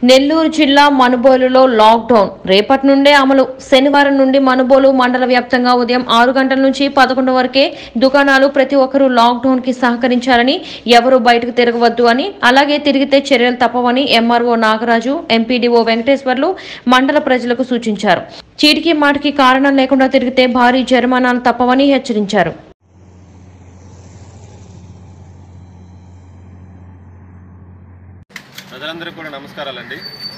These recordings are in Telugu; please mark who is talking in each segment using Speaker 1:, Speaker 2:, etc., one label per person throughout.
Speaker 1: నెల్లూరు జిల్లా మనుబోలులో లాక్డౌన్ రేపటి నుండే అమలు శనివారం నుండి మనుబోలు మండల వ్యాప్తంగా ఉదయం ఆరు గంటల నుంచి పదకొండు వరకే దుకాణాలు ప్రతి ఒక్కరూ లాక్డౌన్ కి సహకరించాలని ఎవరూ బయటకు తిరగవద్దు అని అలాగే తిరిగితే చర్యలు తప్పవని ఎంఆర్ఓ నాగరాజు ఎంపీడీఓ వెంకటేశ్వర్లు మండల ప్రజలకు సూచించారు చీటికి మాటికి కారణం లేకుండా తిరిగితే భారీ జరిమానాలు తప్పవని హెచ్చరించారు
Speaker 2: ప్రజలందరికీ కూడా నమస్కారాలండి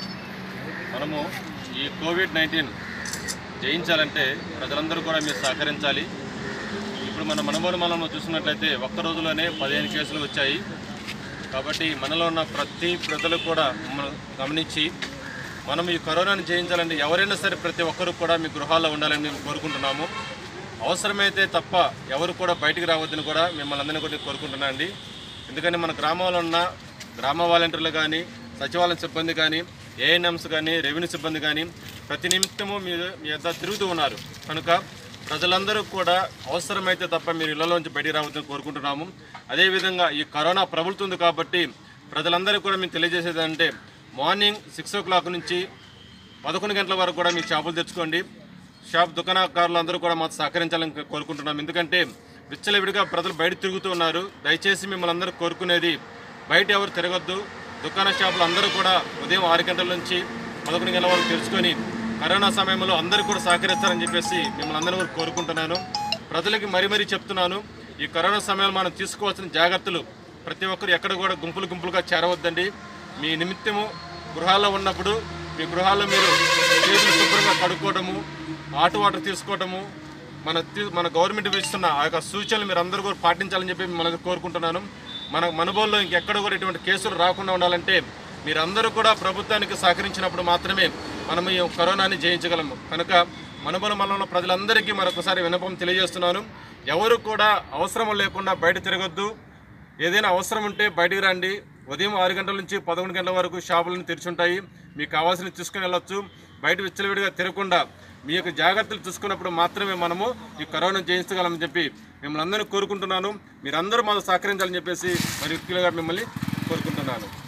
Speaker 2: మనము ఈ కోవిడ్ నైన్టీన్ జయించాలంటే ప్రజలందరూ కూడా మీరు సహకరించాలి ఇప్పుడు మన మనమూల మనలో చూసినట్లయితే ఒక్క రోజులోనే పదిహేను కేసులు వచ్చాయి కాబట్టి మనలో ఉన్న ప్రతి ప్రజలు కూడా మనం గమనించి మనం ఈ కరోనాను జయించాలంటే ఎవరైనా సరే ప్రతి ఒక్కరూ కూడా మీ గృహాల్లో ఉండాలని మేము కోరుకుంటున్నాము అవసరమైతే తప్ప ఎవరు కూడా బయటికి రావద్దని కూడా మిమ్మల్ని అందరినీ కూడా కోరుకుంటున్నాను అండి ఎందుకంటే మన గ్రామంలో ఉన్న గ్రామ వాలంటీర్లు కానీ సచివాలయం సిబ్బంది కానీ ఏఎన్ఎంస్ కానీ రెవెన్యూ సిబ్బంది కానీ ప్రతి నిమిత్తము మీరు మీ యొద్ద తిరుగుతూ ఉన్నారు కనుక ప్రజలందరూ కూడా అవసరమైతే తప్ప మీరు ఇళ్లలోంచి బయటికి రావద్దని కోరుకుంటున్నాము అదేవిధంగా ఈ కరోనా ప్రబలుతుంది కాబట్టి ప్రజలందరికీ కూడా మేము తెలియజేసేది అంటే మార్నింగ్ సిక్స్ ఓ క్లాక్ నుంచి పదకొండు గంటల వరకు కూడా మీరు షాపులు తెచ్చుకోండి షాప్ దుకాణకారులు అందరూ కూడా మాకు సహకరించాలని కోరుకుంటున్నాం ఎందుకంటే విచ్చలవిడిగా ప్రజలు బయట తిరుగుతూ ఉన్నారు దయచేసి మిమ్మల్ని అందరూ కోరుకునేది బయట ఎవరు తిరగొద్దు దుకాణ షాపులు అందరూ కూడా ఉదయం ఆరు గంటల నుంచి పదకొండు గంటల వరకు తెరుచుకొని కరోనా సమయంలో అందరూ కూడా సహకరిస్తారని చెప్పేసి మిమ్మల్ని అందరూ కూడా కోరుకుంటున్నాను ప్రజలకి మరీ మరీ చెప్తున్నాను ఈ కరోనా సమయంలో మనం తీసుకోవాల్సిన జాగ్రత్తలు ప్రతి ఒక్కరు ఎక్కడ కూడా గుంపులు గుంపులుగా చేరవద్దండి మీ నిమిత్తము గృహాల్లో ఉన్నప్పుడు మీ గృహాల్లో మీరు చేతులు శుభ్రంగా కడుక్కోవడము హాట్ వాటర్ తీసుకోవడము మన తీ- మన గవర్నమెంట్ ఇస్తున్న ఆ యొక్క సూచనలు మీరు అందరూ కూడా పాటించాలని చెప్పి మిమ్మల్ని కోరుకుంటున్నాను మన మనబోల్లో ఇంకెక్కడ కూడా ఇటువంటి కేసులు రాకుండా ఉండాలంటే మీరందరూ కూడా ప్రభుత్వానికి సహకరించినప్పుడు మాత్రమే మనం ఈ కరోనాని జయించగలము కనుక మనబోల మనలో ప్రజలందరికీ మరొకసారి వినపం తెలియజేస్తున్నాను ఎవరు కూడా అవసరం లేకుండా బయట తిరగొద్దు ఏదైనా అవసరం ఉంటే బయటికి రండి ఉదయం ఆరు గంటల నుంచి పదకొండు గంటల వరకు షాపులను తెరిచుంటాయి మీకు కావాల్సిన తీసుకుని వెళ్ళొచ్చు బయట విచ్చలవిడిగా తిరగకుండా మీ యొక్క జాగ్రత్తలు చూసుకున్నప్పుడు మాత్రమే మనము ఈ కరోనా జయించగలమని చెప్పి మిమ్మల్ని అందరినీ కోరుకుంటున్నాను మీరందరూ మాకు సహకరించాలని చెప్పేసి మరి వ్యక్తులుగా మిమ్మల్ని కోరుకుంటున్నాను